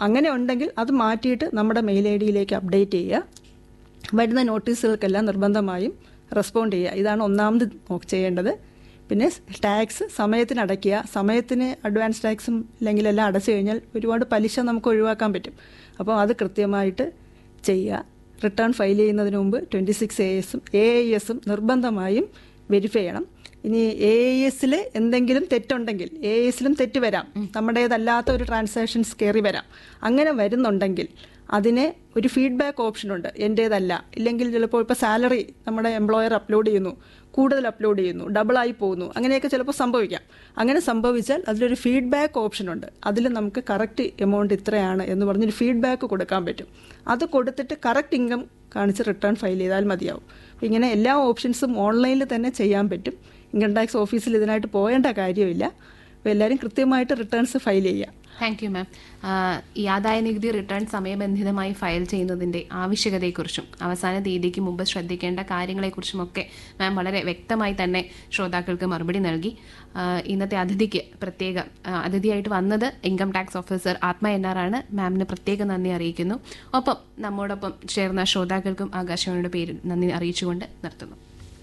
അങ്ങനെ ഉണ്ടെങ്കിൽ അത് മാറ്റിയിട്ട് നമ്മുടെ മെയിൽ ഐ ഡിയിലേക്ക് അപ്ഡേറ്റ് ചെയ്യുക വരുന്ന നോട്ടീസുകൾക്കെല്ലാം നിർബന്ധമായും റെസ്പോണ്ട് ചെയ്യുക ഇതാണ് ഒന്നാമത് നോ- ചെയ്യേണ്ടത് പിന്നെ ടാക്സ് സമയത്തിന് അടയ്ക്കുക സമയത്തിന് അഡ്വാൻസ് ടാക്സും അല്ലെങ്കിൽ എല്ലാം അടച്ചു കഴിഞ്ഞാൽ ഒരുപാട് പലിശ നമുക്ക് ഒഴിവാക്കാൻ പറ്റും അപ്പോൾ അത് കൃത്യമായിട്ട് ചെയ്യുക റിട്ടേൺ ഫയൽ ചെയ്യുന്നതിന് മുമ്പ് ട്വൻറ്റി സിക്സ് എ എസും എ ഐ എസും നിർബന്ധമായും വെരിഫൈ ചെയ്യണം ഇനി എ ഐ എസിൽ എന്തെങ്കിലും തെറ്റുണ്ടെങ്കിൽ എ ഐ എസിലും തെറ്റ് വരാം നമ്മുടേതല്ലാത്ത ഒരു ട്രാൻസാക്ഷൻസ് കയറി വരാം അങ്ങനെ വരുന്നുണ്ടെങ്കിൽ അതിന് ഒരു ഫീഡ്ബാക്ക് ഓപ്ഷൻ ഉണ്ട് എൻ്റേതല്ല ഇല്ലെങ്കിൽ ചിലപ്പോൾ ഇപ്പോൾ സാലറി നമ്മുടെ എംപ്ലോയർ അപ്ലോഡ് ചെയ്യുന്നു കൂടുതൽ അപ്ലോഡ് ചെയ്യുന്നു ഡബിളായി പോകുന്നു അങ്ങനെയൊക്കെ ചിലപ്പോൾ സംഭവിക്കാം അങ്ങനെ സംഭവിച്ചാൽ അതിലൊരു ഫീഡ്ബാക്ക് ഓപ്ഷൻ ഉണ്ട് അതിൽ നമുക്ക് കറക്റ്റ് എമൗണ്ട് ഇത്രയാണ് എന്ന് പറഞ്ഞൊരു ഫീഡ്ബാക്ക് കൊടുക്കാൻ പറ്റും അത് കൊടുത്തിട്ട് കറക്റ്റ് ഇൻകം കാണിച്ച് റിട്ടേൺ ഫയൽ ചെയ്താൽ മതിയാവും അപ്പോൾ ഇങ്ങനെ എല്ലാ ഓപ്ഷൻസും ഓൺലൈനിൽ തന്നെ ചെയ്യാൻ പറ്റും ഇൻകം ടാക്സ് ഓഫീസിൽ ഇതിനായിട്ട് പോകേണ്ട കാര്യമില്ല അപ്പോൾ എല്ലാവരും കൃത്യമായിട്ട് റിട്ടേൺസ് ഫയൽ ചെയ്യുക താങ്ക് യു മാം ഈ ആദായ നികുതി റിട്ടേൺ സമയബന്ധിതമായി ഫയൽ ചെയ്യുന്നതിന്റെ ആവശ്യകതയെക്കുറിച്ചും അവസാന തീയതിക്ക് മുമ്പ് ശ്രദ്ധിക്കേണ്ട കാര്യങ്ങളെക്കുറിച്ചുമൊക്കെ മാം വളരെ വ്യക്തമായി തന്നെ ശ്രോതാക്കൾക്ക് മറുപടി നൽകി ആ, ഇന്നത്തെ അതിഥിക്ക് പ്രത്യേക ആ, അതിഥിയായിട്ട് വന്നത് income tax officer Athma N R ആണ് മാമിന് പ്രത്യേക നന്ദി അറിയിക്കുന്നു ഒപ്പം നമ്മോടൊപ്പം ചേർന്ന ശ്രോതാക്കൾക്കും ആകാശവാണിയുടെ പേരിൽ നന്ദി അറിയിച്ചുകൊണ്ട് നിർത്തുന്നു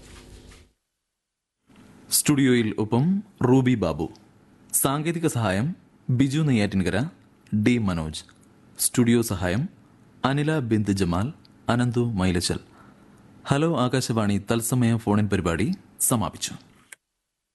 സ്റ്റുഡിയോയിൽ ഒപ്പം റൂബി ബാബു സാങ്കേതിക സഹായം ബിജു നെയ്യാറ്റിൻകര ഡി മനോജ് സ്റ്റുഡിയോ സഹായം അനില ബിന്ദ് ജമാൽ അനന്തു മൈലച്ചൽ ഹലോ ആകാശവാണി തത്സമയ ഫോണിൻ പരിപാടി സമാപിച്ചു